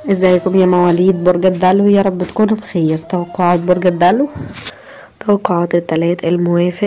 ازيكم يا مواليد برج الدلو يا رب تكونوا بخير توقعات برج الدلو توقعات التلات الموافق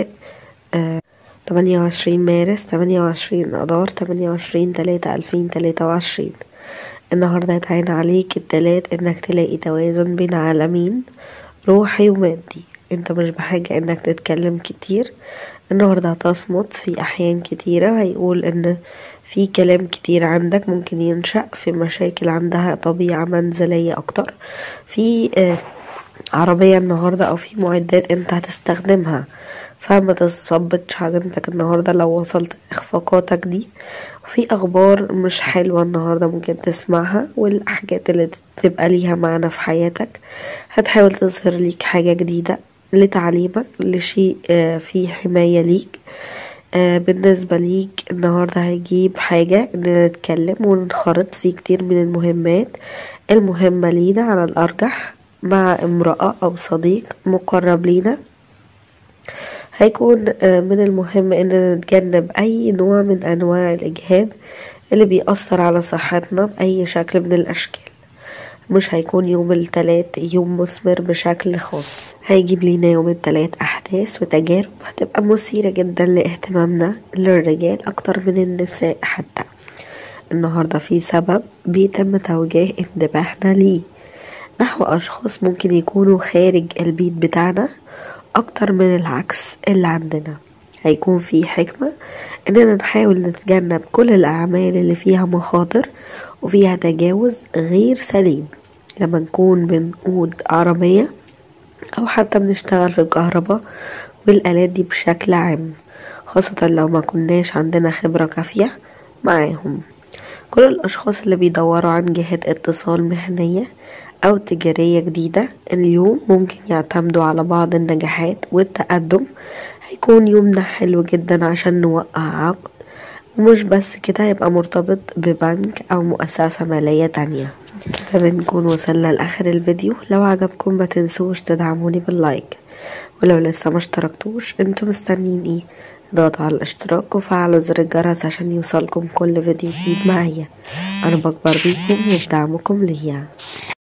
تمانية وعشرين مارس تمانية وعشرين اذار تمانية وعشرين تلاتة الفين تلاتة وعشرين النهاردة هيتعين عليك التلات انك تلاقي توازن بين عالمين روحي ومادي انت مش بحاجة انك تتكلم كتير النهاردة هتصمت في احيان كتيرة هيقول ان في كلام كتير عندك ممكن ينشأ في مشاكل عندها طبيعة منزلية اكتر في عربية النهاردة او في معدات انت هتستخدمها فما تثبتش عزيمتك النهاردة لو وصلت اخفاقاتك دي وفي اخبار مش حلوة النهاردة ممكن تسمعها والحاجات اللي تبقى ليها معنى في حياتك هتحاول تظهر ليك حاجة جديدة لتعليمك لشيء فيه حماية ليك بالنسبة ليك النهاردة هيجيب حاجة اننا نتكلم وننخرط في كتير من المهمات المهمة لينا على الارجح مع امرأة او صديق مقرب لينا هيكون من المهم اننا نتجنب اي نوع من انواع الاجهاد اللي بيأثر على صحتنا بأي شكل من الأشكال مش هيكون يوم التلات يوم مثمر بشكل خاص هيجيب لينا يوم التلات أحداث وتجارب هتبقى مثيرة جدا لاهتمامنا للرجال أكتر من النساء حتى النهاردة في سبب بيتم توجيه انتباهنا ليه نحو أشخاص ممكن يكونوا خارج البيت بتاعنا أكتر من العكس اللي عندنا هيكون في حكمة إننا نحاول نتجنب كل الأعمال اللي فيها مخاطر وفيها تجاوز غير سليم لما نكون بنقود عربية أو حتى بنشتغل في الكهرباء والآلات دي بشكل عام خاصة لو ما كناش عندنا خبرة كافية معاهم كل الأشخاص اللي بيدوروا عن جهات اتصال مهنية أو تجارية جديدة اليوم ممكن يعتمدوا على بعض النجاحات والتقدم هيكون يومنا حلو جدا عشان نوقع عقد ومش بس كده هيبقى مرتبط ببنك أو مؤسسة مالية تانية كده بنكون وصلنا لآخر الفيديو لو عجبكم ما تنسوش تدعموني باللايك ولو لسه ما اشتركتوش انتوا مستنيين ايه اضغطوا على الاشتراك وفعلوا زر الجرس عشان يوصلكم كل فيديو جديد معايا انا بكبر بيكم وبدعمكم ليا